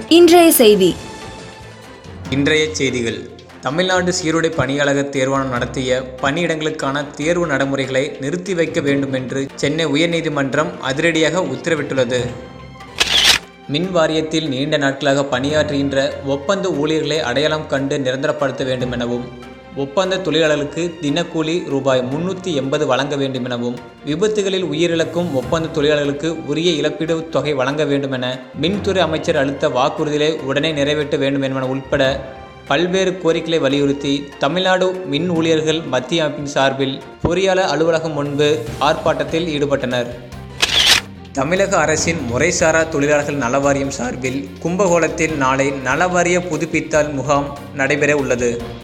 இன்றைய செய்தி இன்றைய செய்திகள் தமிழ்நாடு சீருடை பணியாளர் தேர்வாணம் நடத்திய பணியிடங்களுக்கான தேர்வு நடைமுறைகளை நிறுத்தி வைக்க வேண்டும் என்று சென்னை உயர்நீதிமன்றம் அதிரடியாக உத்தரவிட்டுள்ளது மின் வாரியத்தில் நீண்ட நாட்களாக பணியாற்றுகின்ற ஒப்பந்த ஊழியர்களை அடையாளம் கண்டு நிரந்தரப்படுத்த வேண்டும் எனவும் ஒப்பந்த தொழிலாளர்களுக்கு தினக்கூலி ரூபாய் முன்னூற்றி எண்பது வழங்க வேண்டும் எனவும் விபத்துகளில் உயிரிழக்கும் ஒப்பந்த தொழிலாளர்களுக்கு உரிய இழப்பீடு தொகை வழங்க வேண்டும் என மின்துறை அமைச்சர் அளித்த வாக்குறுதிகளை உடனே நிறைவேற்ற வேண்டும் என்பன உட்பட பல்வேறு கோரிக்கைகளை வலியுறுத்தி தமிழ்நாடு மின் ஊழியர்கள் மத்திய அமைப்பின் சார்பில் பொறியாளர் அலுவலகம் முன்பு ஆர்ப்பாட்டத்தில் ஈடுபட்டனர் தமிழக அரசின் முறைசாரா தொழிலாளர்கள் நலவாரியம் சார்பில் கும்பகோணத்தில் நாளை நலவாரிய புதுப்பித்தல் முகாம் நடைபெற உள்ளது